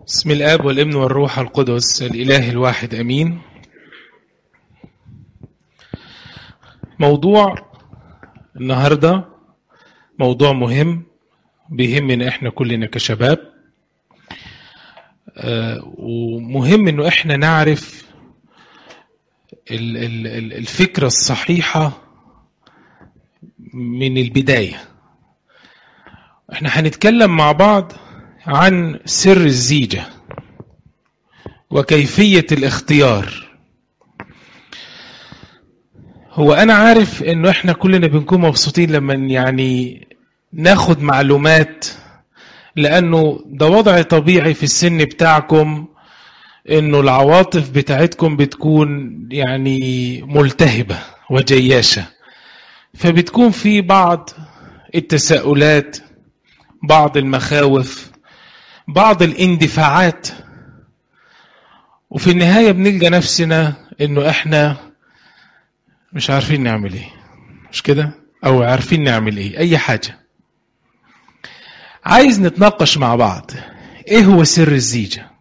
بسم الاب والابن والروح القدس الاله الواحد امين موضوع النهارده موضوع مهم بيهمنا احنا كلنا كشباب آه، ومهم انه احنا نعرف ال- ال- ال- الفكره الصحيحه من البدايه احنا هنتكلم مع بعض عن سر الزيجة وكيفية الاختيار هو أنا عارف إنه إحنا كلنا بنكون مبسوطين لما يعني ناخد معلومات لأنه ده وضع طبيعي في السن بتاعكم إنه العواطف بتاعتكم بتكون يعني ملتهبة وجياشة فبتكون في بعض التساؤلات بعض المخاوف بعض الاندفاعات وفي النهاية بنلقى نفسنا انه احنا مش عارفين نعمل ايه مش كده او عارفين نعمل ايه اي حاجة عايز نتناقش مع بعض ايه هو سر الزيجة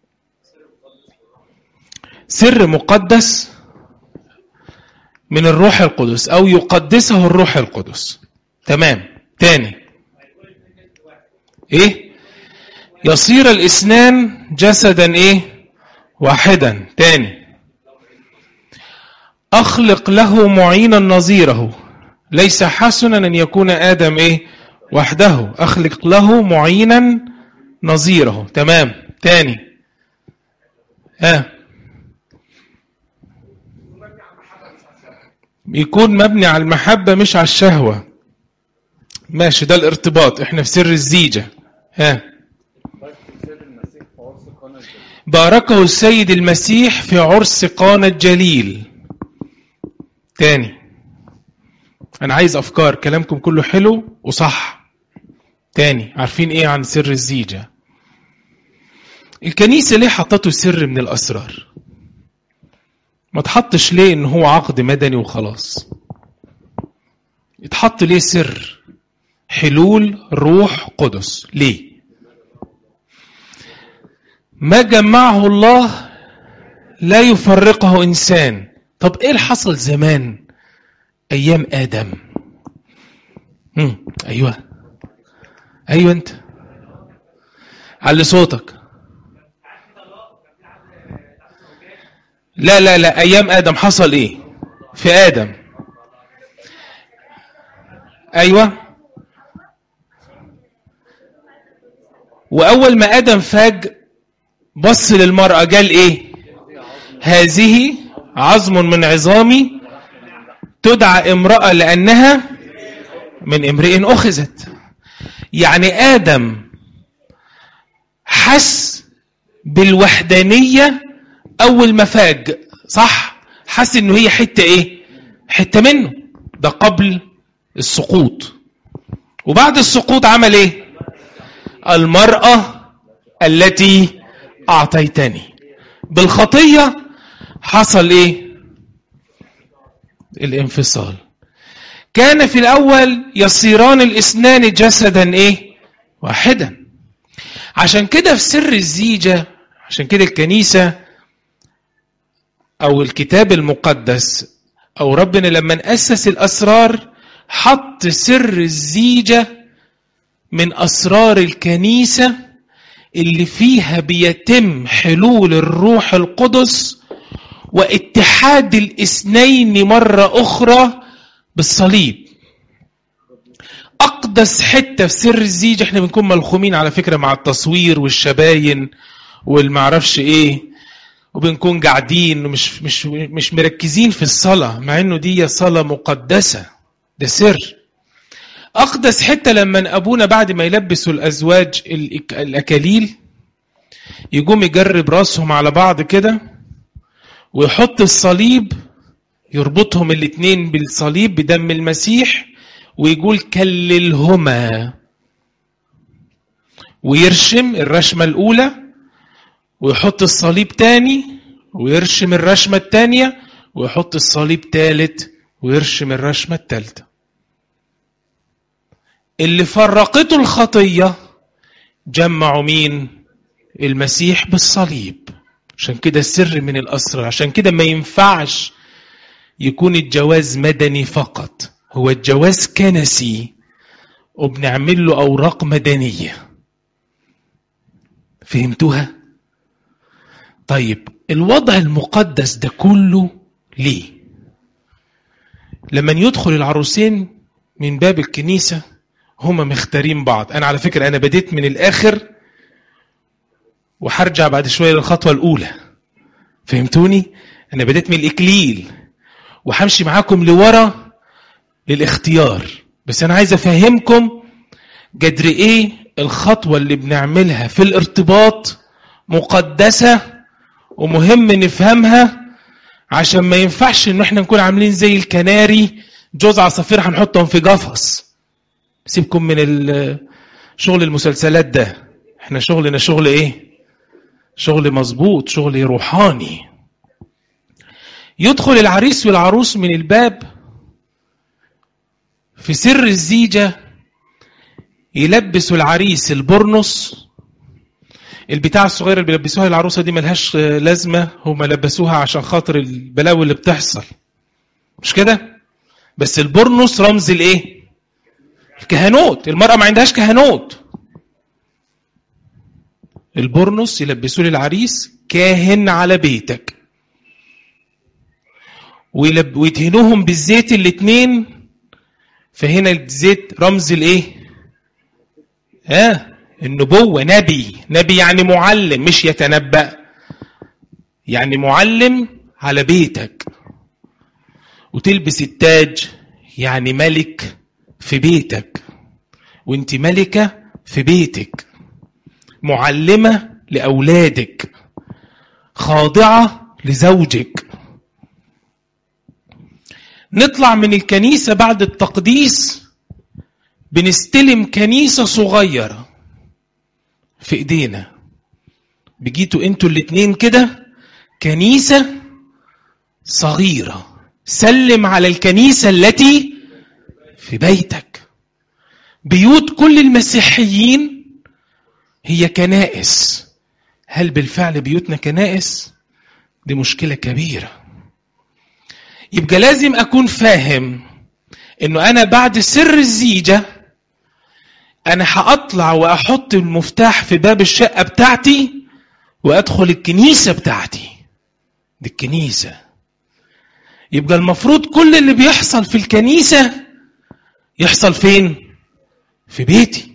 سر مقدس من الروح القدس او يقدسه الروح القدس تمام تاني ايه يصير الاثنان جسدا ايه واحدا تاني اخلق له معينا نظيره ليس حسنا ان يكون ادم ايه وحده اخلق له معينا نظيره تمام تاني ها آه. يكون مبني على المحبة مش على الشهوة ماشي ده الارتباط احنا في سر الزيجة ها باركه السيد المسيح في عرس قانا الجليل تاني انا عايز افكار كلامكم كله حلو وصح تاني عارفين ايه عن سر الزيجة الكنيسة ليه حطته سر من الاسرار ما تحطش ليه ان هو عقد مدني وخلاص يتحط ليه سر حلول روح قدس ليه ما جمعه الله لا يفرقه انسان طب ايه اللي حصل زمان ايام ادم مم. ايوه ايوه انت علي صوتك لا لا لا ايام ادم حصل ايه في ادم ايوه واول ما ادم فاج بص للمراه قال ايه هذه عظم من عظامي تدعى امراه لانها من امرئ اخذت يعني ادم حس بالوحدانيه اول ما فاج صح حس انه هي حته ايه حته منه ده قبل السقوط وبعد السقوط عمل ايه المراه التي اعطيتني بالخطيه حصل ايه الانفصال كان في الاول يصيران الاثنان جسدا ايه واحدا عشان كده في سر الزيجه عشان كده الكنيسه او الكتاب المقدس او ربنا لما اسس الاسرار حط سر الزيجه من اسرار الكنيسه اللي فيها بيتم حلول الروح القدس واتحاد الاثنين مره اخرى بالصليب اقدس حته في سر الزيجه احنا بنكون ملخومين على فكره مع التصوير والشباين والمعرفش ايه وبنكون قاعدين ومش مش مش مركزين في الصلاة مع انه دي صلاة مقدسة ده سر اقدس حتة لما ابونا بعد ما يلبسوا الازواج الاكاليل يقوم يجرب راسهم على بعض كده ويحط الصليب يربطهم الاتنين بالصليب بدم المسيح ويقول كللهما ويرشم الرشمة الأولى ويحط الصليب تاني ويرشم الرشمة التانية ويحط الصليب تالت ويرشم الرشمة التالتة اللي فرقته الخطية جمعوا مين المسيح بالصليب عشان كده السر من الأسرار عشان كده ما ينفعش يكون الجواز مدني فقط هو الجواز كنسي وبنعمل له أوراق مدنية فهمتوها؟ طيب الوضع المقدس ده كله ليه؟ لما يدخل العروسين من باب الكنيسة هما مختارين بعض أنا على فكرة أنا بديت من الآخر وهرجع بعد شوية للخطوة الأولى فهمتوني؟ أنا بديت من الإكليل وهمشي معاكم لورا للاختيار بس أنا عايز أفهمكم قدر إيه الخطوة اللي بنعملها في الارتباط مقدسة ومهم نفهمها عشان ما ينفعش ان احنا نكون عاملين زي الكناري جوز عصافير هنحطهم في قفص سيبكم من شغل المسلسلات ده احنا شغلنا شغل ايه شغل مظبوط شغل روحاني يدخل العريس والعروس من الباب في سر الزيجة يلبسوا العريس البرنس البتاع الصغيرة اللي بيلبسوها العروسة دي ملهاش لازمة هم لبسوها عشان خاطر البلاوي اللي بتحصل مش كده بس البرنس رمز الايه الكهنوت المرأة ما عندهاش كهنوت البرنس يلبسوه للعريس كاهن على بيتك ويلب... ويدهنوهم بالزيت الاتنين فهنا الزيت رمز الايه ها آه النبوة نبي نبي يعني معلم مش يتنبأ يعني معلم على بيتك وتلبس التاج يعني ملك في بيتك وانت ملكة في بيتك معلمة لأولادك خاضعة لزوجك نطلع من الكنيسة بعد التقديس بنستلم كنيسة صغيرة في ايدينا بجيتوا انتوا الاتنين كده كنيسة صغيرة سلم على الكنيسة التي في بيتك بيوت كل المسيحيين هي كنائس هل بالفعل بيوتنا كنائس دي مشكلة كبيرة يبقى لازم أكون فاهم إنه أنا بعد سر الزيجة أنا هأطلع وأحط المفتاح في باب الشقة بتاعتي وأدخل الكنيسة بتاعتي دي الكنيسة يبقى المفروض كل اللي بيحصل في الكنيسة يحصل فين؟ في بيتي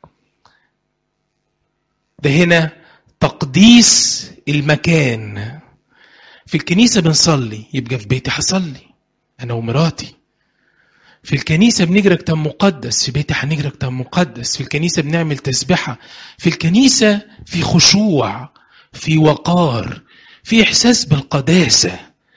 ده هنا تقديس المكان في الكنيسة بنصلي يبقى في بيتي هصلي أنا ومراتي في الكنيسة بنجرى كتاب مقدس في بيتي هنجرى كتاب مقدس في الكنيسة بنعمل تسبحة في الكنيسة في خشوع في وقار في إحساس بالقداسة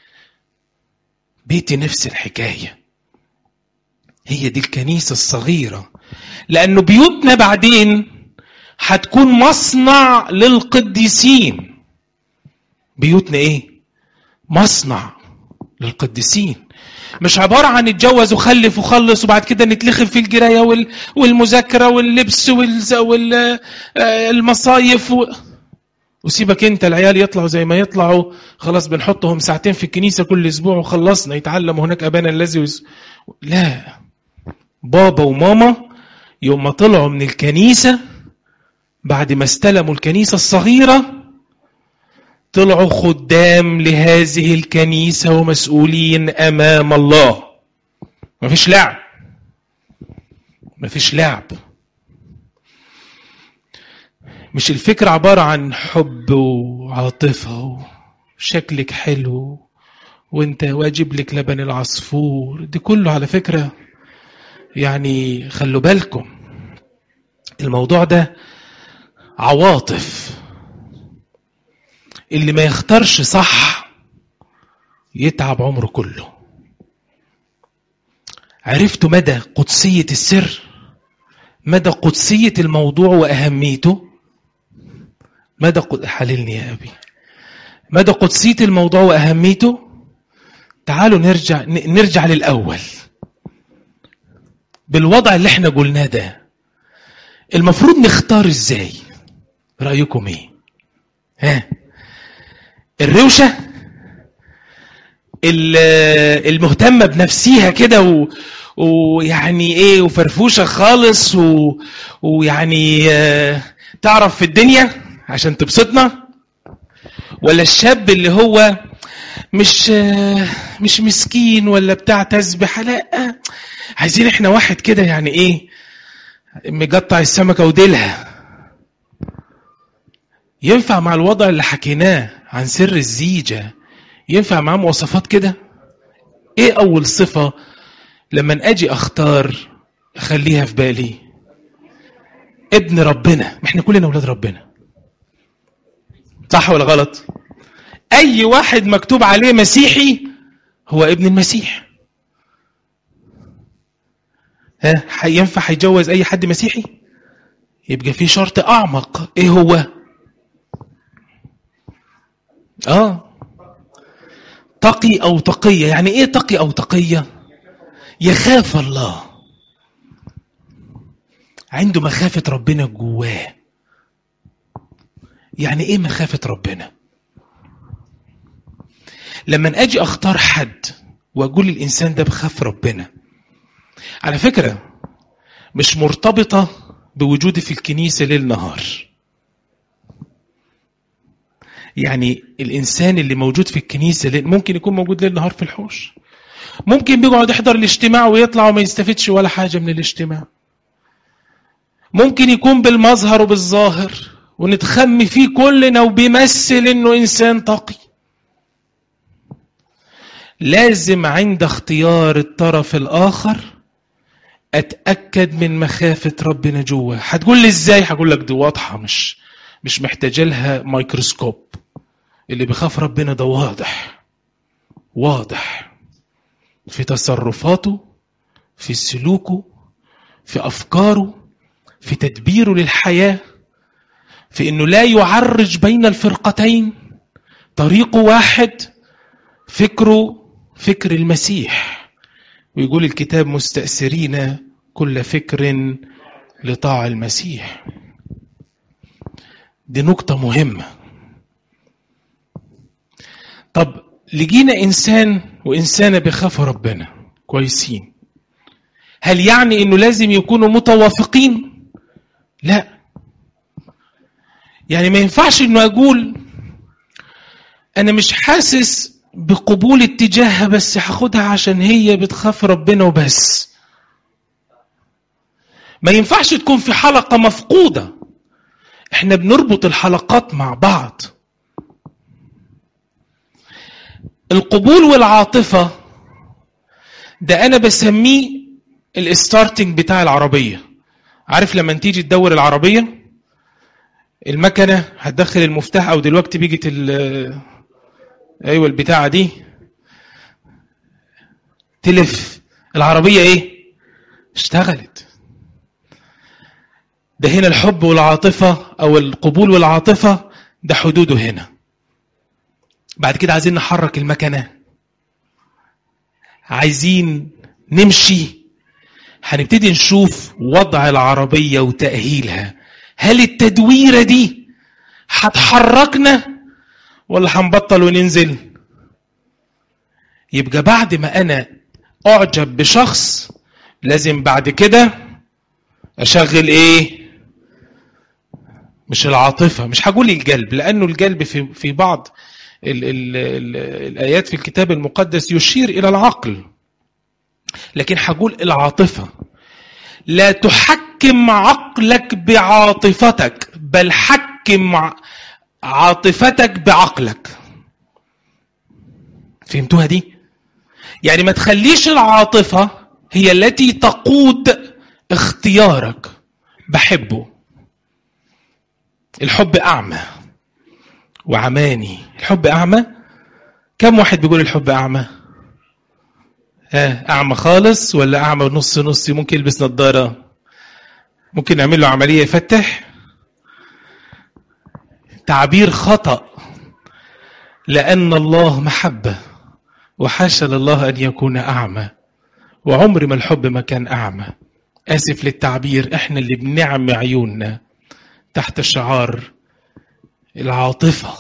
بيتي نفس الحكاية هي دي الكنيسة الصغيرة لأنه بيوتنا بعدين هتكون مصنع للقديسين بيوتنا ايه مصنع للقديسين مش عبارة عن اتجوز وخلف وخلص وبعد كده نتلخم في الجراية وال... والمذاكرة واللبس والمصايف و... وسيبك انت العيال يطلعوا زي ما يطلعوا خلاص بنحطهم ساعتين في الكنيسة كل اسبوع وخلصنا يتعلموا هناك ابانا الذي وز... لا بابا وماما يوم ما طلعوا من الكنيسة بعد ما استلموا الكنيسة الصغيرة طلعوا خدام لهذه الكنيسة ومسؤولين أمام الله مفيش لعب مفيش لعب مش الفكرة عبارة عن حب وعاطفة وشكلك حلو وانت واجب لك لبن العصفور دي كله على فكرة يعني خلوا بالكم الموضوع ده عواطف اللي ما يختارش صح يتعب عمره كله عرفتوا مدى قدسية السر مدى قدسية الموضوع وأهميته مدى قد... حللني يا أبي مدى قدسية الموضوع وأهميته تعالوا نرجع نرجع للأول بالوضع اللي احنا قلناه ده المفروض نختار ازاي رأيكم ايه ها الروشه ال- المهتمه بنفسيها كده و... ويعني ايه وفرفوشه خالص و... ويعني آه، تعرف في الدنيا عشان تبسطنا ولا الشاب اللي هو مش آه، مش مسكين ولا بتاع تسبح لا عايزين احنا واحد كده يعني ايه مقطع السمكه وديلها ينفع مع الوضع اللي حكيناه عن سر الزيجه ينفع معاه مواصفات كده ايه اول صفه لما اجي اختار اخليها في بالي ابن ربنا ما احنا كلنا اولاد ربنا صح ولا غلط اي واحد مكتوب عليه مسيحي هو ابن المسيح ها ح- ينفع هيجوز اي حد مسيحي يبقى في شرط اعمق ايه هو اه تقي او تقيه يعني ايه تقي او تقيه يخاف الله عنده مخافه ربنا جواه يعني ايه مخافه ربنا لما اجي اختار حد واقول الانسان ده بخاف ربنا على فكره مش مرتبطه بوجودي في الكنيسه ليل نهار يعني الانسان اللي موجود في الكنيسه ليل- ممكن يكون موجود ليل نهار في الحوش ممكن بيقعد يحضر الاجتماع ويطلع وما يستفدش ولا حاجه من الاجتماع ممكن يكون بالمظهر وبالظاهر ونتخم فيه كلنا وبيمثل انه انسان تقي لازم عند اختيار الطرف الاخر اتاكد من مخافه ربنا جوه هتقول لي ازاي هقول لك دي واضحه مش مش محتاجه لها ميكروسكوب اللي بيخاف ربنا ده واضح واضح في تصرفاته في سلوكه في افكاره في تدبيره للحياه في انه لا يعرج بين الفرقتين طريقه واحد فكره فكر المسيح ويقول الكتاب مستأثرين كل فكر لطاع المسيح دي نقطة مهمة طب لجينا إنسان وإنسانة بيخافوا ربنا كويسين هل يعني إنه لازم يكونوا متوافقين؟ لا يعني ما ينفعش إنه أقول أنا مش حاسس بقبول اتجاهها بس هاخدها عشان هي بتخاف ربنا وبس ما ينفعش تكون في حلقة مفقودة احنا بنربط الحلقات مع بعض القبول والعاطفة ده أنا بسميه الستارتنج بتاع العربية عارف لما تيجي تدور العربية المكنة هتدخل المفتاح أو دلوقتي بيجت ال أيوة البتاعة دي تلف العربية إيه؟ اشتغلت ده هنا الحب والعاطفة أو القبول والعاطفة ده حدوده هنا بعد كده عايزين نحرك المكنة عايزين نمشي هنبتدي نشوف وضع العربية وتأهيلها هل التدويرة دي هتحركنا ولا هنبطل وننزل يبقى بعد ما أنا أعجب بشخص لازم بعد كده أشغل إيه مش العاطفة مش هقول القلب لأنه القلب في في بعض ال ال ال الآيات في الكتاب المقدس يشير إلى العقل لكن هقول العاطفة لا تحكم عقلك بعاطفتك بل حكم عاطفتك بعقلك فهمتوها دي يعني ما تخليش العاطفة هي التي تقود اختيارك بحبه الحب أعمى وعماني الحب أعمى كم واحد بيقول الحب أعمى ها أعمى خالص ولا أعمى نص نص ممكن يلبس نظارة ممكن نعمل له عملية يفتح تعبير خطأ لأن الله محبة وحاشا لله أن يكون أعمى وعمر ما الحب ما كان أعمى آسف للتعبير إحنا اللي بنعمي عيوننا تحت شعار العاطفة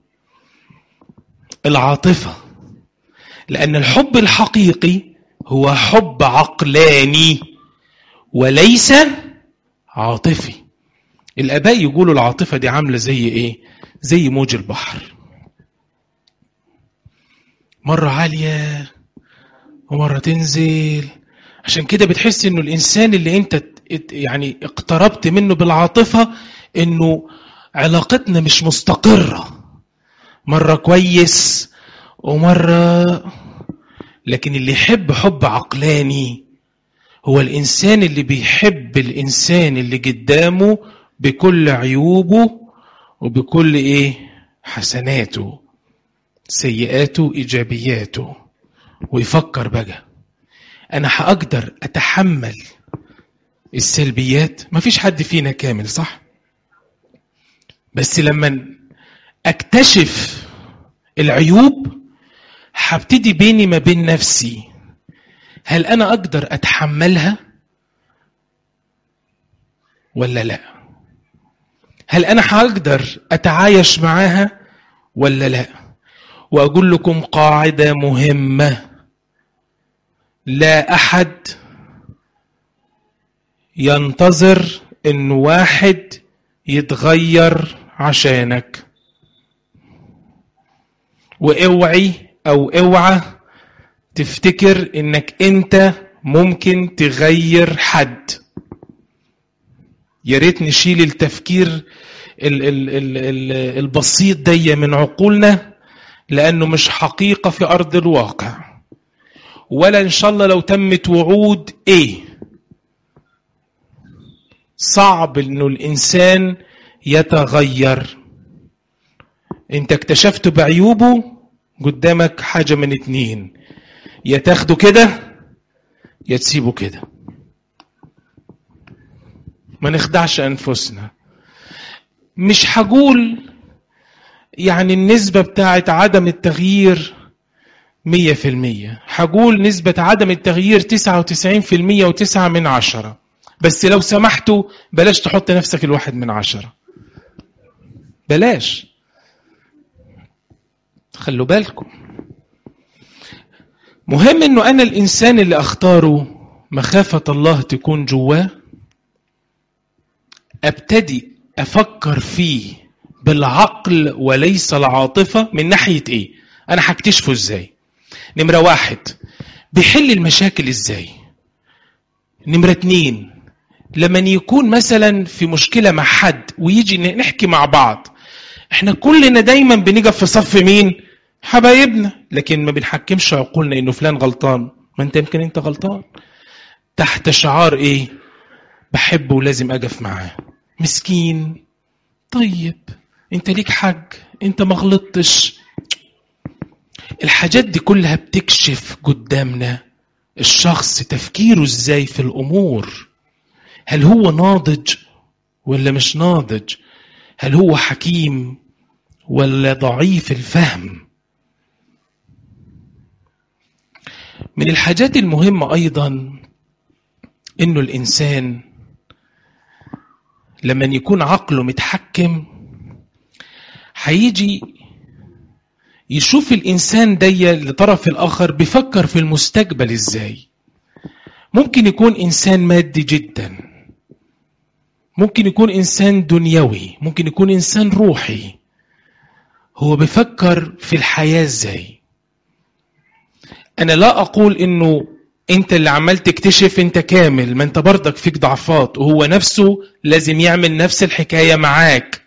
العاطفة لأن الحب الحقيقي هو حب عقلاني وليس عاطفي الآباء يقولوا العاطفة دي عاملة زي إيه؟ زي موج البحر مرة عالية ومرة تنزل عشان كده بتحس إنه الإنسان اللي أنت يعني اقتربت منه بالعاطفة إنه علاقتنا مش مستقرة مرة كويس ومرة لكن اللي يحب حب عقلاني هو الإنسان اللي بيحب الإنسان اللي قدامه بكل عيوبه وبكل إيه حسناته سيئاته إيجابياته ويفكر بقى أنا هأقدر أتحمل السلبيات مفيش حد فينا كامل صح بس لما اكتشف العيوب هبتدي بيني ما بين نفسي هل انا اقدر اتحملها ولا لا هل انا هقدر اتعايش معاها ولا لا واقول لكم قاعده مهمه لا احد ينتظر ان واحد يتغير عشانك واوعي او اوعى تفتكر انك انت ممكن تغير حد يا ريت نشيل التفكير ال ال ال ال البسيط دي من عقولنا لانه مش حقيقه في ارض الواقع ولا ان شاء الله لو تمت وعود ايه صعب انه الانسان يتغير انت اكتشفت بعيوبه قدامك حاجه من اتنين يا تاخده كده يا تسيبه كده ما نخدعش انفسنا مش هقول يعني النسبة بتاعت عدم التغيير مية في المية هقول نسبة عدم التغيير تسعة وتسعين في المية وتسعة من عشرة بس لو سمحتوا بلاش تحط نفسك الواحد من عشرة بلاش خلوا بالكم مهم انه انا الانسان اللي اختاره مخافة الله تكون جواه ابتدي افكر فيه بالعقل وليس العاطفة من ناحية ايه انا هكتشفه ازاي نمرة واحد بيحل المشاكل ازاي نمرة اتنين لما يكون مثلا في مشكلة مع حد ويجي نحكي مع بعض احنا كلنا دايما بنقف في صف مين حبايبنا لكن ما بنحكمش عقولنا انه فلان غلطان ما انت يمكن انت غلطان تحت شعار ايه بحبه ولازم اقف معاه مسكين طيب انت ليك حق انت ما غلطتش الحاجات دي كلها بتكشف قدامنا الشخص تفكيره ازاي في الامور هل هو ناضج ولا مش ناضج هل هو حكيم ولا ضعيف الفهم من الحاجات المهمة أيضا إنه الإنسان لما يكون عقله متحكم هيجي يشوف الإنسان دي لطرف الآخر بيفكر في المستقبل إزاي ممكن يكون إنسان مادي جدا ممكن يكون إنسان دنيوي ممكن يكون إنسان روحي هو بيفكر في الحياة إزاي أنا لا أقول إنه أنت اللي عمال تكتشف أنت كامل ما أنت برضك فيك ضعفات وهو نفسه لازم يعمل نفس الحكاية معاك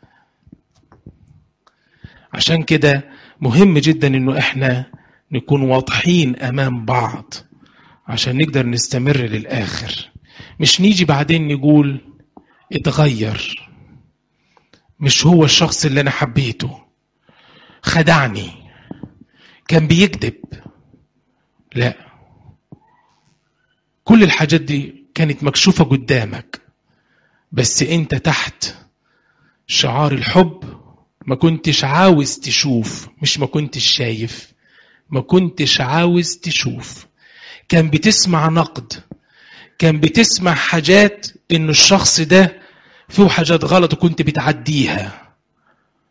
عشان كده مهم جدا إنه إحنا نكون واضحين أمام بعض عشان نقدر نستمر للآخر مش نيجي بعدين نقول اتغير مش هو الشخص اللي أنا حبيته خدعني كان بيكذب لا كل الحاجات دي كانت مكشوفة قدامك بس انت تحت شعار الحب ما كنتش عاوز تشوف مش ما كنتش شايف ما كنتش عاوز تشوف كان بتسمع نقد كان بتسمع حاجات انه الشخص ده فيه حاجات غلط وكنت بتعديها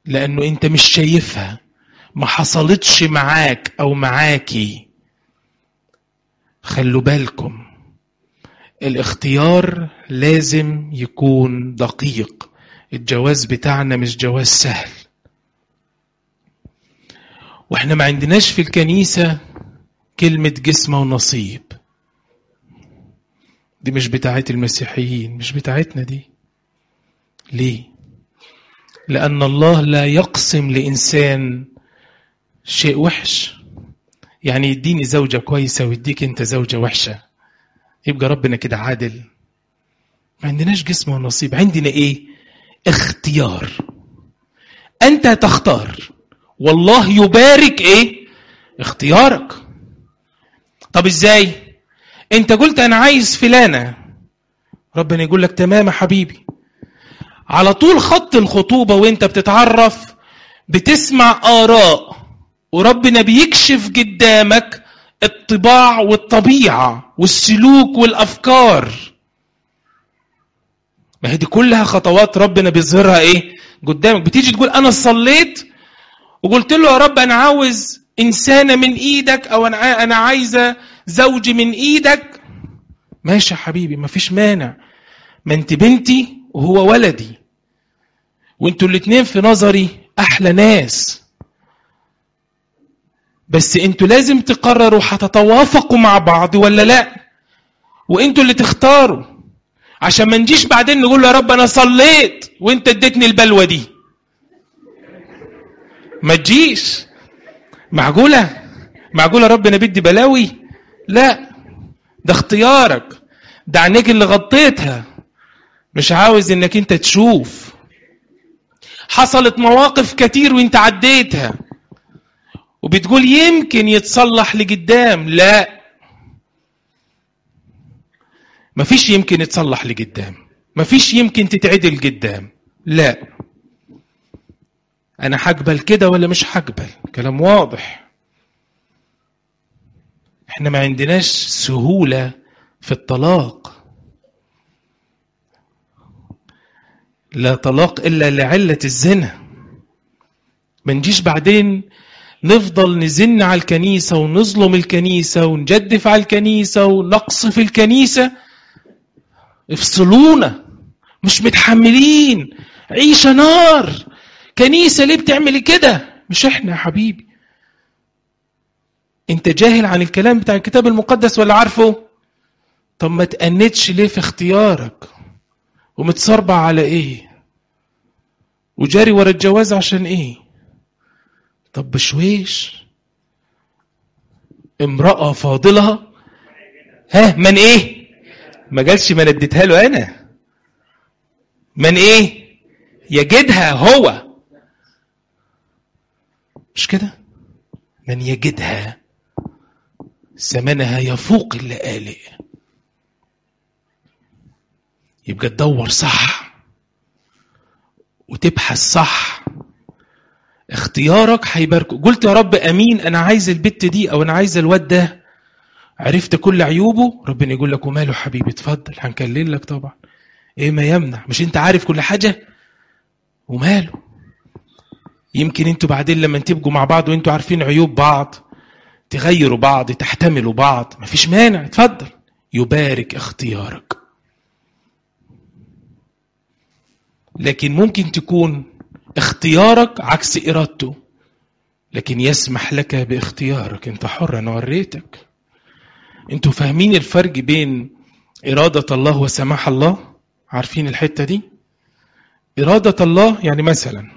لانه انت مش شايفها ما حصلتش معاك او معاكي خلوا بالكم الاختيار لازم يكون دقيق الجواز بتاعنا مش جواز سهل واحنا ما عندناش في الكنيسة كلمة جسم ونصيب دي مش بتاعت المسيحيين مش بتاعتنا دي ليه لأن الله لا يقسم لإنسان شيء وحش يعني يديني زوجة كويسة ويديك انت زوجة وحشة يبقى ربنا كده عادل ما عندناش جسم ونصيب عندنا ايه اختيار انت تختار والله يبارك ايه اختيارك طب ازاي انت قلت انا عايز فلانة ربنا يقول لك تمام يا حبيبي على طول خط الخطوبة وانت بتتعرف بتسمع آراء وربنا بيكشف قدامك الطباع والطبيعة والسلوك والأفكار ما هي دي كلها خطوات ربنا بيظهرها ايه قدامك بتيجي تقول انا صليت وقلت له يا رب انا عاوز انسانة من ايدك او انا انا عايزة زوج من ايدك ماشي يا حبيبي مفيش مانع ما انت بنتي وهو ولدي وانتوا الاتنين في نظري احلى ناس بس انتوا لازم تقرروا هتتوافقوا مع بعض ولا لا وانتوا اللي تختاروا عشان ما نجيش بعدين نقول يا رب انا صليت وانت اديتني البلوه دي ما تجيش معقوله معقوله ربنا بدي بلاوي لا ده اختيارك ده عينيك اللي غطيتها مش عاوز انك انت تشوف حصلت مواقف كتير وانت عديتها وبتقول يمكن يتصلح لقدام لا مفيش يمكن يتصلح لقدام مفيش يمكن تتعدل قدام لا انا هقبل كده ولا مش هقبل كلام واضح احنا ما عندناش سهولة في الطلاق لا طلاق الا لعلة الزنا ما نجيش بعدين نفضل نزن على الكنيسة ونظلم الكنيسة ونجدف على الكنيسة ونقصف الكنيسة افصلونا مش متحملين عيشة نار كنيسة ليه بتعمل كده مش احنا يا حبيبي انت جاهل عن الكلام بتاع الكتاب المقدس ولا عارفه طب ما تأنتش ليه في اختيارك ومتصربع على ايه وجاري ورا الجواز عشان ايه طب بشويش امرأة فاضلة ها من ايه ما قالش ما نديتها له انا من ايه يجدها هو مش كده من يجدها ثمنها يفوق اللآلئ يبقى تدور صح وتبحث صح اختيارك هيباركه قلت يا رب امين انا عايز البت دي او انا عايز الواد ده عرفت كل عيوبه ربنا يقول لك وماله حبيبي اتفضل هنكلم لك طبعا ايه ما يمنع مش انت عارف كل حاجه وماله يمكن انتوا بعدين لما تبقوا مع بعض وانتوا عارفين عيوب بعض تغيروا بعض تحتملوا بعض مفيش مانع اتفضل يبارك اختيارك لكن ممكن تكون اختيارك عكس ارادته لكن يسمح لك باختيارك انت حر انا وريتك انتوا فاهمين الفرق بين إرادة الله وسماح الله عارفين الحتة دي إرادة الله يعني مثلا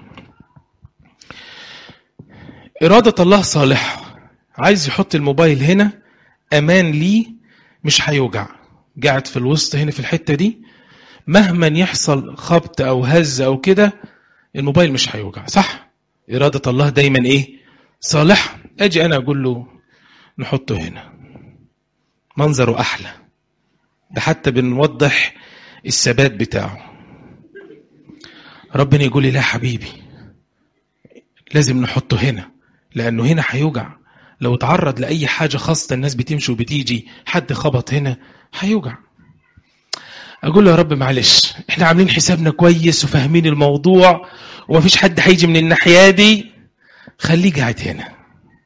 إرادة الله صالحة عايز يحط الموبايل هنا أمان ليه مش هيوجع قاعد في الوسط هنا في الحتة دي مهما يحصل خبط أو هز أو كده الموبايل مش هيوجع صح إرادة الله دايما إيه صالحة أجي أنا أقول له نحطه هنا منظره أحلى ده حتى بنوضح الثبات بتاعه ربنا يقول لي لا حبيبي لازم نحطه هنا لأنه هنا هيوجع لو اتعرض لأي حاجة خاصة الناس بتمشي وبتيجي حد خبط هنا هيوجع أقول له يا رب معلش احنا عاملين حسابنا كويس وفاهمين الموضوع ومفيش حد هيجي من الناحيه دي خليه قاعد هنا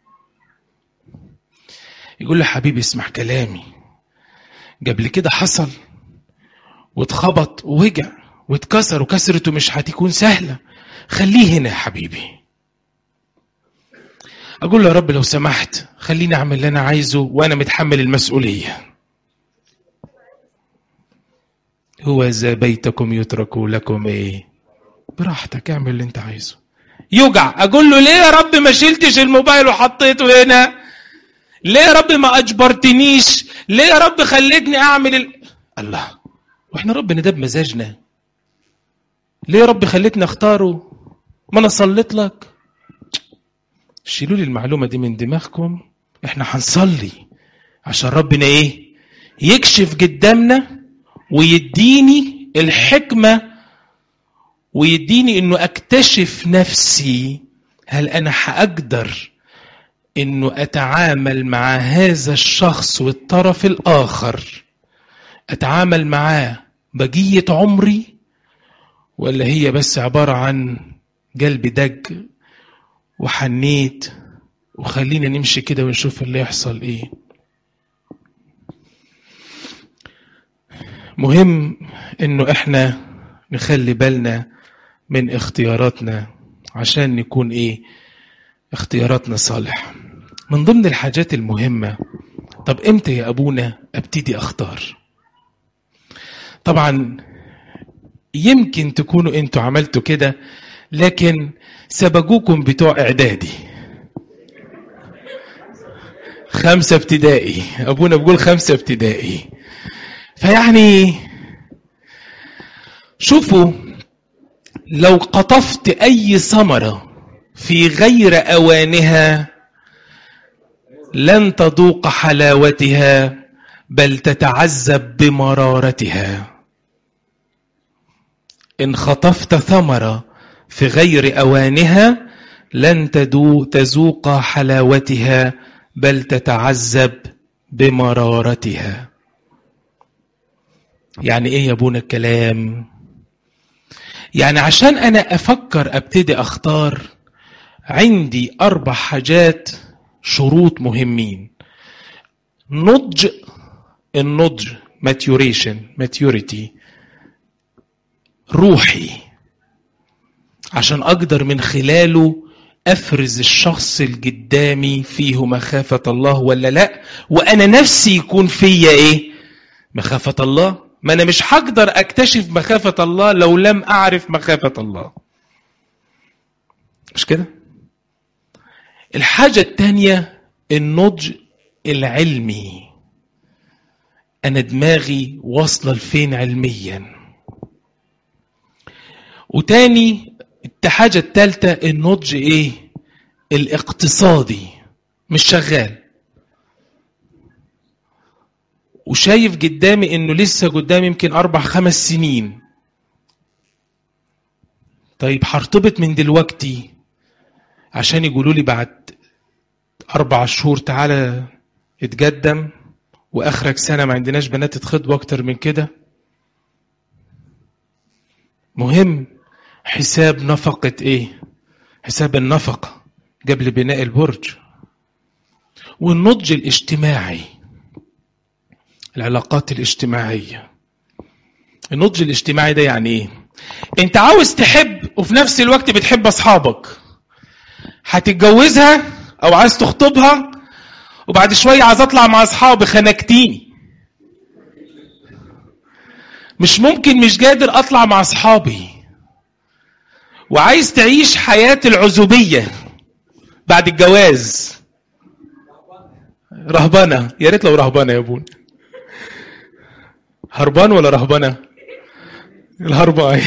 يقول له حبيبي اسمع كلامي قبل كده حصل واتخبط ووجع واتكسر وكسرته مش هتكون سهله خليه هنا يا حبيبي اقول له يا رب لو سمحت خليني اعمل اللي انا عايزه وانا متحمل المسؤوليه هو ذا بيتكم يترك لكم ايه براحتك اعمل اللي انت عايزه يوجع اقول له ليه يا رب ما شلتش الموبايل وحطيته هنا ليه يا رب ما اجبرتنيش ليه يا رب خليتني اعمل ال... الله واحنا ربنا ده بمزاجنا ليه يا رب خليتني اختاره ما انا صليت لك شيلوا لي المعلومه دي من دماغكم احنا هنصلي عشان ربنا ايه يكشف قدامنا ويديني الحكمه ويديني انه اكتشف نفسي هل انا هاقدر انه اتعامل مع هذا الشخص والطرف الاخر اتعامل معاه بقيه عمري ولا هي بس عباره عن قلبي دج وحنيت وخلينا نمشي كده ونشوف اللي يحصل ايه مهم انه احنا نخلي بالنا من اختياراتنا عشان نكون ايه اختياراتنا صالح من ضمن الحاجات المهمة طب امتى يا ابونا ابتدي اختار طبعا يمكن تكونوا انتوا عملتوا كده لكن سبقوكم بتوع اعدادي خمسة ابتدائي ابونا بيقول خمسة ابتدائي فيعني شوفوا لو قطفت اي ثمرة في غير اوانها لن تذوق حلاوتها بل تتعذب بمرارتها ان خطفت ثمره في غير اوانها لن تدو تذوق حلاوتها بل تتعذب بمرارتها يعني ايه يا ابونا الكلام يعني عشان انا افكر ابتدي اختار عندي اربع حاجات شروط مهمين نضج النضج maturation maturity روحي عشان اقدر من خلاله افرز الشخص اللي قدامي فيه مخافة الله ولا لا وانا نفسي يكون فيا ايه مخافة الله ما انا مش هقدر اكتشف مخافة الله لو لم اعرف مخافة الله مش كده الحاجة التانية النضج العلمي انا دماغي واصلة لفين علميا وتاني الحاجة التالتة النضج ايه الاقتصادي مش شغال وشايف قدامي انه لسه قدامي يمكن اربع خمس سنين طيب هرتبط من دلوقتي عشان يقولوا لي بعد اربع شهور تعالى اتقدم واخرك سنه ما عندناش بنات تتخطبوا اكتر من كده مهم حساب نفقة ايه حساب النفقة قبل بناء البرج والنضج الاجتماعي العلاقات الاجتماعية النضج الاجتماعي ده يعني ايه انت عاوز تحب وفي نفس الوقت بتحب اصحابك هتتجوزها او عايز تخطبها وبعد شوية عايز اطلع مع اصحابي خنقتيني مش ممكن مش قادر اطلع مع اصحابي وعايز تعيش حياة العزوبية بعد الجواز رهبنة يا ريت لو رهبنة يا ابونا هربان ولا رهبنة الهرباي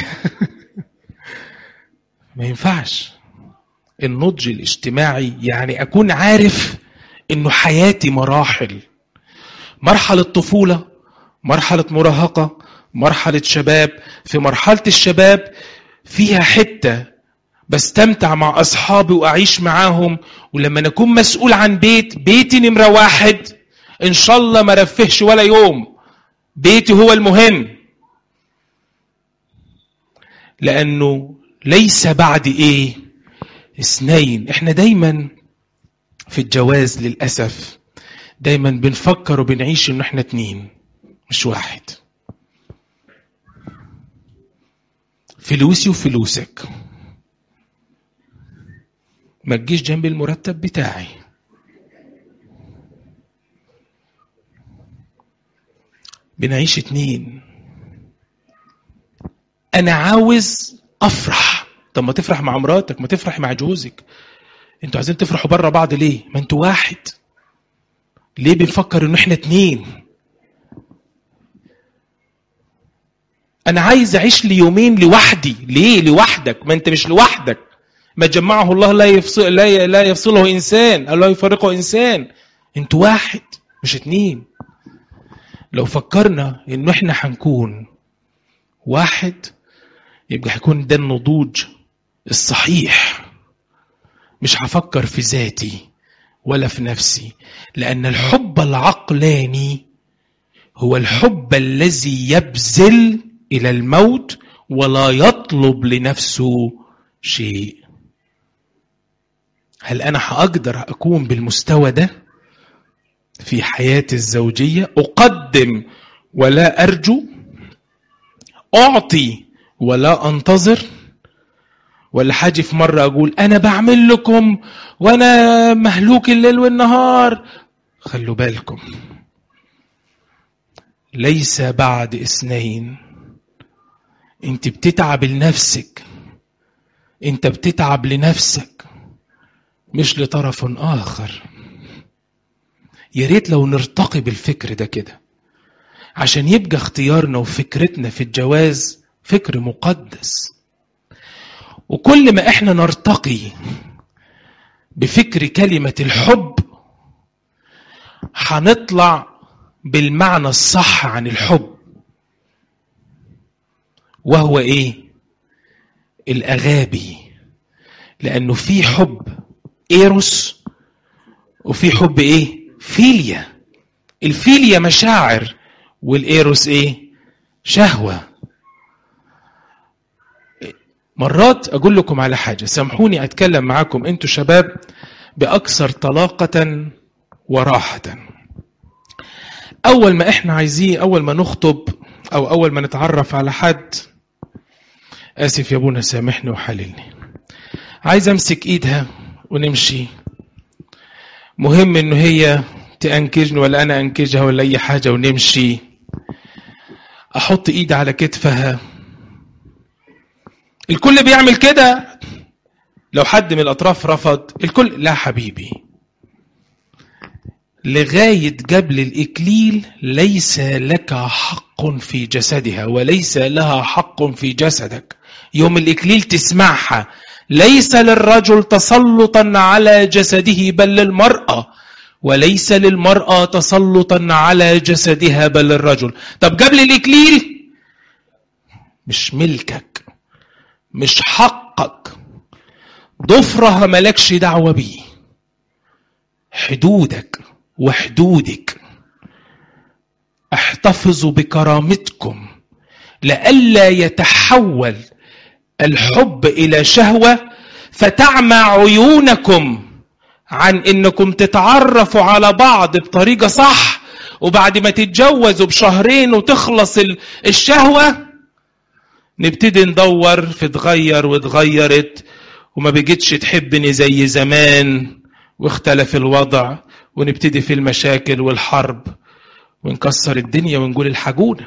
ما ينفعش النضج الاجتماعي يعني اكون عارف انه حياتي مراحل مرحلة طفولة مرحلة مراهقة مرحلة شباب في مرحلة الشباب فيها حتة بستمتع مع أصحابي وأعيش معاهم ولما نكون مسؤول عن بيت بيتي نمرة واحد إن شاء الله ما رفهش ولا يوم بيتي هو المهم لأنه ليس بعد ايه اثنين احنا دايما في الجواز للاسف دايما بنفكر وبنعيش ان احنا اتنين مش واحد فلوسي وفلوسك ما تجيش جنب المرتب بتاعي بنعيش اتنين انا عاوز افرح طب ما تفرح مع مراتك ما تفرح مع جوزك انتوا عايزين تفرحوا بره بعض ليه ما انتوا واحد ليه بنفكر ان احنا اتنين انا عايز اعيش لي يومين لوحدي ليه لوحدك ما انت مش لوحدك ما جمعه الله لا يفصل لا لا يفصله انسان او لا يفرقه انسان انتوا واحد مش اتنين لو فكرنا ان احنا هنكون واحد يبقى هيكون ده النضوج الصحيح مش هفكر في ذاتي ولا في نفسي لان الحب العقلاني هو الحب الذي يبذل الى الموت ولا يطلب لنفسه شيء هل انا هقدر اكون بالمستوى ده في حياتي الزوجيه اقدم ولا ارجو اعطي ولا انتظر ولا حاجة في مرة أقول أنا بعمل لكم وأنا مهلوك الليل والنهار خلوا بالكم ليس بعد اثنين انت بتتعب لنفسك انت بتتعب لنفسك مش لطرف آخر يا ريت لو نرتقي بالفكر ده كده عشان يبقى اختيارنا وفكرتنا في الجواز فكر مقدس وكل ما احنا نرتقي بفكر كلمة الحب هنطلع بالمعنى الصح عن الحب وهو ايه الاغابي لانه في حب ايروس وفي حب ايه فيليا الفيليا مشاعر والايروس ايه شهوه مرات اقول لكم على حاجه سامحوني اتكلم معاكم انتوا شباب باكثر طلاقه وراحه اول ما احنا عايزين اول ما نخطب او اول ما نتعرف على حد اسف يا ابونا سامحني وحللني عايز امسك ايدها ونمشي مهم انه هي تأنكجني ولا انا انكجها ولا اي حاجه ونمشي احط ايدي على كتفها الكل بيعمل كده لو حد من الاطراف رفض الكل لا حبيبي لغايه قبل الاكليل ليس لك حق في جسدها وليس لها حق في جسدك يوم الاكليل تسمعها ليس للرجل تسلطا على جسده بل للمراه وليس للمراه تسلطا على جسدها بل للرجل طب قبل الاكليل مش ملكك مش حقك ضفرها ملكش دعوة بيه حدودك وحدودك احتفظوا بكرامتكم لئلا يتحول الحب إلى شهوة فتعمى عيونكم عن انكم تتعرفوا على بعض بطريقة صح وبعد ما تتجوزوا بشهرين وتخلص الشهوة نبتدي ندور في اتغير واتغيرت وما بقتش تحبني زي زمان واختلف الوضع ونبتدي في المشاكل والحرب ونكسر الدنيا ونقول الحجونة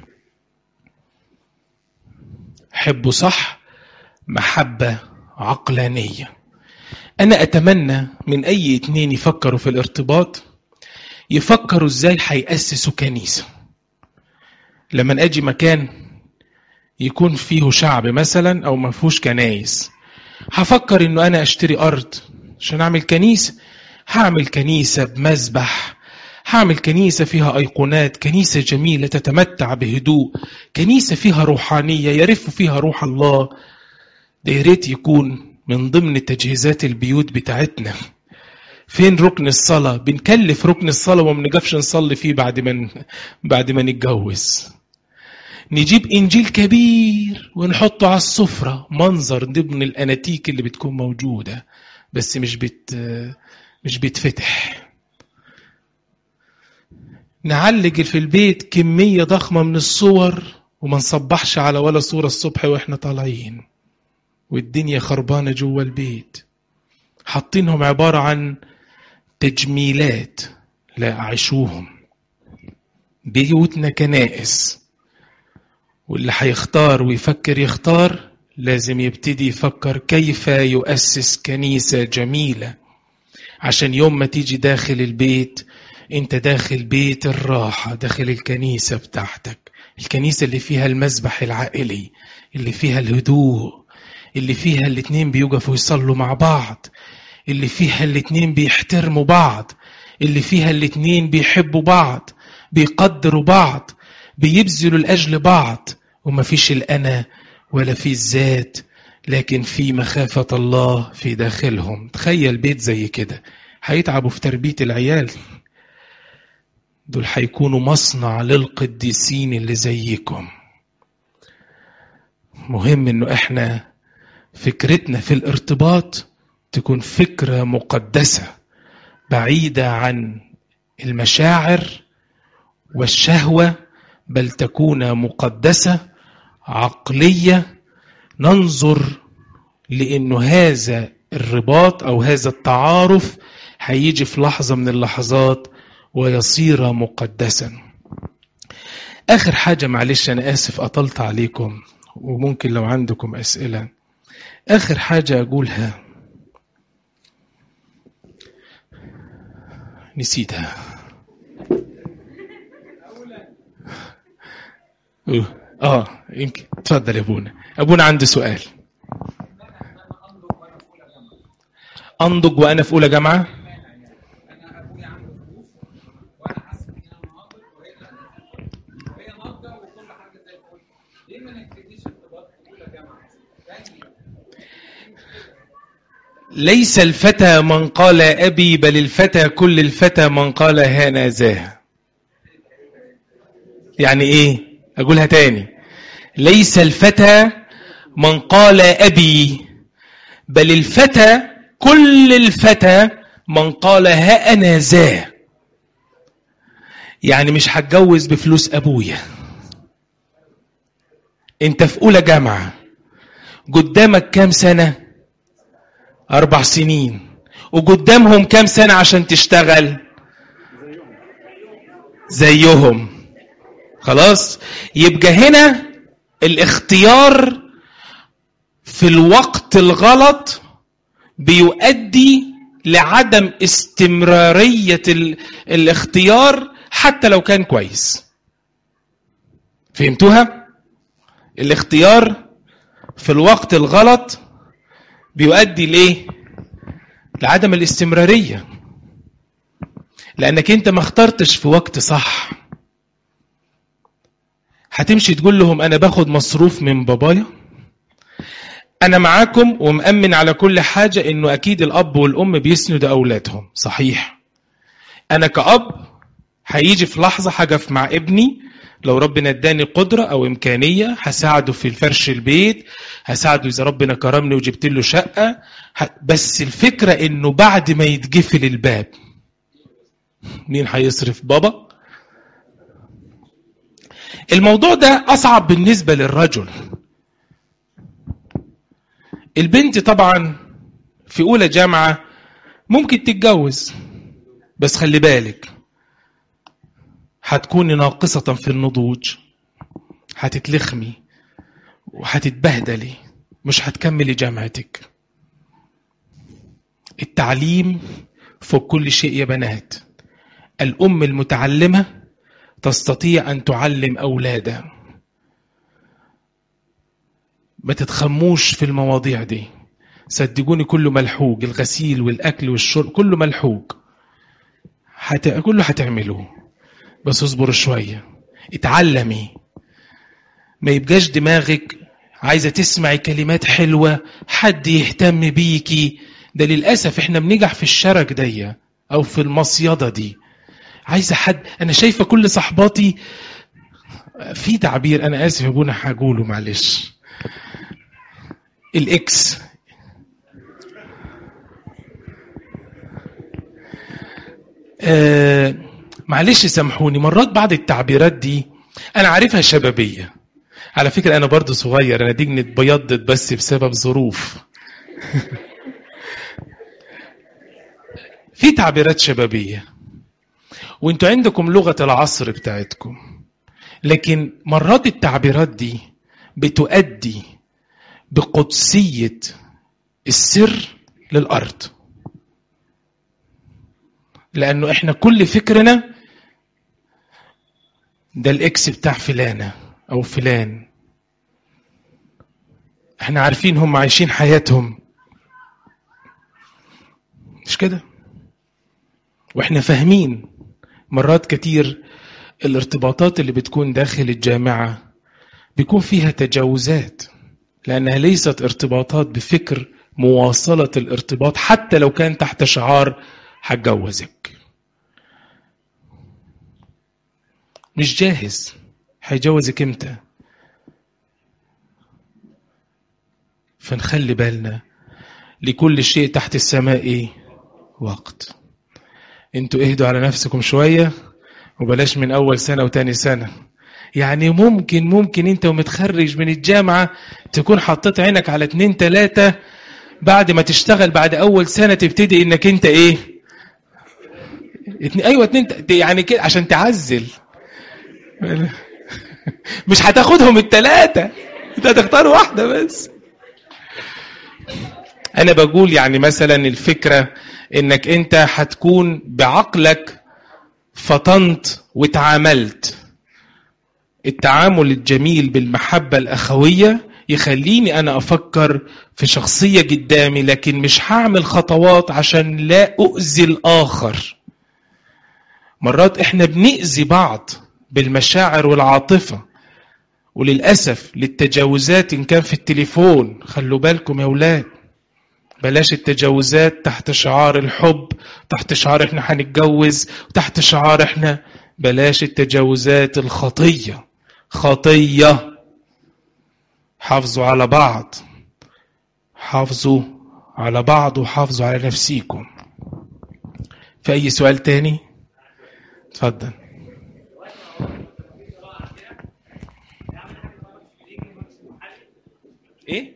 حبوا صح محبة عقلانية أنا أتمنى من أي اتنين يفكروا في الارتباط يفكروا ازاي هيأسسوا كنيسة لما أجي مكان يكون فيه شعب مثلا او ما فيهوش كنايس هفكر انه انا اشتري ارض عشان اعمل كنيسه هعمل كنيسه بمذبح هعمل كنيسة فيها أيقونات كنيسة جميلة تتمتع بهدوء كنيسة فيها روحانية يرف فيها روح الله ده يا ريت يكون من ضمن تجهيزات البيوت بتاعتنا فين ركن الصلاة بنكلف ركن الصلاة وما بنقفش نصلي فيه بعد ما بعد ما نتجوز نجيب انجيل كبير ونحطه على السفره منظر ضمن الاناتيك اللي بتكون موجوده بس مش بت مش بيتفتح نعلق في البيت كميه ضخمه من الصور وما نصبحش على ولا صوره الصبح واحنا طالعين والدنيا خربانه جوه البيت حاطينهم عباره عن تجميلات لا عيشوهم بيوتنا كنائس واللي هيختار ويفكر يختار لازم يبتدي يفكر كيف يؤسس كنيسة جميلة عشان يوم ما تيجي داخل البيت انت داخل بيت الراحة داخل الكنيسة بتاعتك الكنيسة اللي فيها المسبح العائلي اللي فيها الهدوء اللي فيها الاتنين بيقفوا يصلوا مع بعض اللي فيها الاتنين بيحترموا بعض اللي فيها الاتنين بيحبوا بعض بيقدروا بعض بيبذلوا لأجل بعض وما فيش الأنا ولا في الذات لكن في مخافة الله في داخلهم تخيل بيت زي كده هيتعبوا في تربية العيال دول هيكونوا مصنع للقديسين اللي زيكم مهم انه احنا فكرتنا في الارتباط تكون فكرة مقدسة بعيدة عن المشاعر والشهوة بل تكون مقدسة عقلية ننظر لأنه هذا الرباط أو هذا التعارف هيجي في لحظة من اللحظات ويصير مقدسا آخر حاجة معلش أنا آسف أطلت عليكم وممكن لو عندكم أسئلة آخر حاجة أقولها نسيتها اه يمكن اتفضل يا ابونا ابونا عنده سؤال انضج وانا في اولى جامعه ليس الفتى من قال أبي بل الفتى كل الفتى من قال هانذا يعني إيه أقولها تاني ليس الفتى من قال أبي بل الفتى كل الفتى من قال ها أنا ذا يعني مش هتجوز بفلوس أبويا أنت في أولى جامعة قدامك كام سنة أربع سنين وقدامهم كام سنة عشان تشتغل زيهم خلاص يبقى هنا الاختيار في الوقت الغلط بيؤدي لعدم استمرارية الاختيار حتى لو كان كويس فهمتوها؟ الاختيار في الوقت الغلط بيؤدي ليه؟ لعدم الاستمرارية لأنك أنت ما اخترتش في وقت صح هتمشي تقول لهم أنا باخد مصروف من بابايا أنا معاكم ومأمن على كل حاجة إنه أكيد الأب والأم بيسندوا أولادهم صحيح أنا كأب هيجي في لحظة هقف مع ابني لو ربنا اداني قدرة أو إمكانية هساعده في الفرش البيت هساعده إذا ربنا كرمني وجبت له شقة بس الفكرة إنه بعد ما يتقفل الباب مين هيصرف بابا الموضوع ده أصعب بالنسبة للرجل البنت طبعا في أولى جامعة ممكن تتجوز بس خلي بالك هتكوني ناقصة في النضوج هتتلخمي وهتتبهدلي مش هتكملي جامعتك التعليم فوق كل شيء يا بنات الأم المتعلمة تستطيع أن تعلم أولادها ما تتخموش في المواضيع دي صدقوني كله ملحوق الغسيل والأكل والشرب كله ملحوق حت... كله هتعملوه بس اصبر شوية اتعلمي ما يبقاش دماغك عايزة تسمعي كلمات حلوة حد يهتم بيكي ده للأسف احنا بنجح في الشرك دي أو في المصيدة دي عايزة حد أنا شايفة كل صحباتي في تعبير انا اسف يا ابونا هقوله معلش الاكس آه معلش سامحوني مرات بعض التعبيرات دي انا عارفها شبابيه على فكره انا برضو صغير انا ديجني اتبيضت بس بسبب ظروف في تعبيرات شبابيه وانتوا عندكم لغه العصر بتاعتكم لكن مرات التعبيرات دي بتؤدي بقدسيه السر للارض لانه احنا كل فكرنا ده الاكس بتاع فلانه او فلان احنا عارفين هم عايشين حياتهم مش كده واحنا فاهمين مرات كتير الارتباطات اللي بتكون داخل الجامعة بيكون فيها تجاوزات لأنها ليست ارتباطات بفكر مواصلة الارتباط حتى لو كان تحت شعار هتجوزك مش جاهز هيجوزك امتى فنخلي بالنا لكل شيء تحت السماء ايه وقت انتوا اهدوا على نفسكم شوية وبلاش من اول سنة وتاني سنة يعني ممكن ممكن انت ومتخرج من الجامعة تكون حطيت عينك على اتنين تلاتة بعد ما تشتغل بعد اول سنة تبتدي انك انت ايه اتنين ايوه اتنين يعني كده عشان تعزل مش هتاخدهم التلاتة انت هتختار واحدة بس انا بقول يعني مثلا الفكرة انك انت هتكون بعقلك فطنت وتعاملت التعامل الجميل بالمحبة الأخوية يخليني أنا أفكر في شخصية قدامي لكن مش هعمل خطوات عشان لا أؤذي الآخر مرات إحنا بنأذي بعض بالمشاعر والعاطفة وللأسف للتجاوزات إن كان في التليفون خلوا بالكم يا أولاد بلاش التجاوزات تحت شعار الحب تحت شعار احنا هنتجوز تحت شعار احنا بلاش التجاوزات الخطية خطية حافظوا على بعض حافظوا على بعض وحافظوا على نفسيكم في أي سؤال تاني اتفضل ايه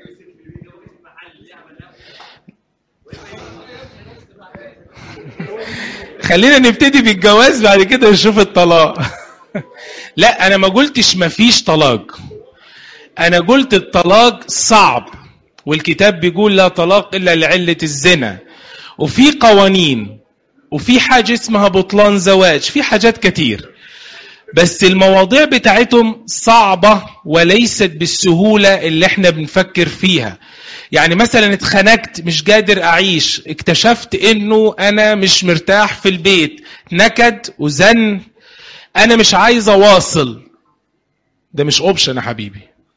خلينا نبتدي بالجواز بعد كده نشوف الطلاق لا انا ما قلتش مفيش طلاق انا قلت الطلاق صعب والكتاب بيقول لا طلاق الا لعله الزنا وفي قوانين وفي حاجه اسمها بطلان زواج في حاجات كتير بس المواضيع بتاعتهم صعبه وليست بالسهوله اللي احنا بنفكر فيها يعني مثلا اتخنقت مش قادر اعيش اكتشفت انه انا مش مرتاح في البيت نكد وزن انا مش عايز اواصل ده مش اوبشن يا حبيبي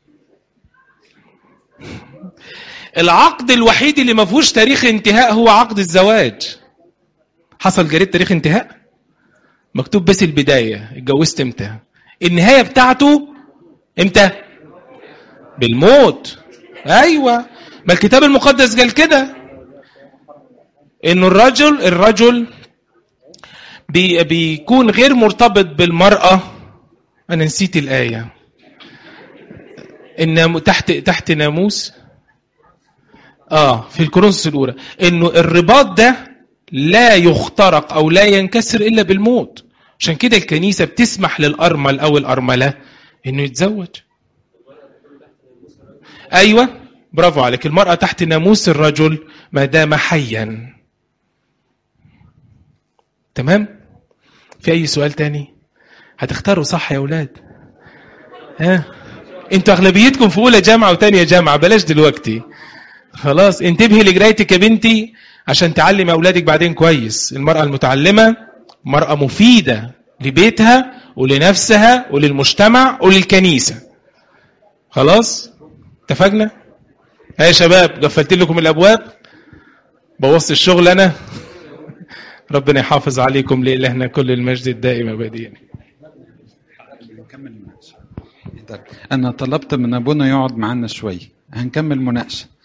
العقد الوحيد اللي ما فيهوش تاريخ انتهاء هو عقد الزواج حصل جريد تاريخ انتهاء مكتوب بس البداية اتجوزت امتى النهاية بتاعته امتى بالموت ايوه ما الكتاب المقدس قال كده انه الرجل الرجل بي بيكون غير مرتبط بالمرأة انا نسيت الآية ان تحت تحت ناموس اه في الكورنثوس الاولى انه الرباط ده لا يخترق او لا ينكسر الا بالموت عشان كده الكنيسه بتسمح للارمل او الارمله انه يتزوج ايوه برافو عليك المراه تحت ناموس الرجل ما دام حيا تمام في اي سؤال تاني هتختاروا صح يا اولاد ها انتوا اغلبيتكم في اولى جامعه وتانية جامعه بلاش دلوقتي خلاص انتبهي لقرايتك يا بنتي عشان تعلم اولادك بعدين كويس المراه المتعلمه مراه مفيده لبيتها ولنفسها وللمجتمع وللكنيسه خلاص اتفقنا ها يا شباب قفلت لكم الابواب بوظت الشغل انا ربنا يحافظ عليكم لإلهنا كل المجد الدائم ابديا هنكمل مناقشة طيب، أنا طلبت من أبونا يقعد معانا شوية هنكمل مناقشة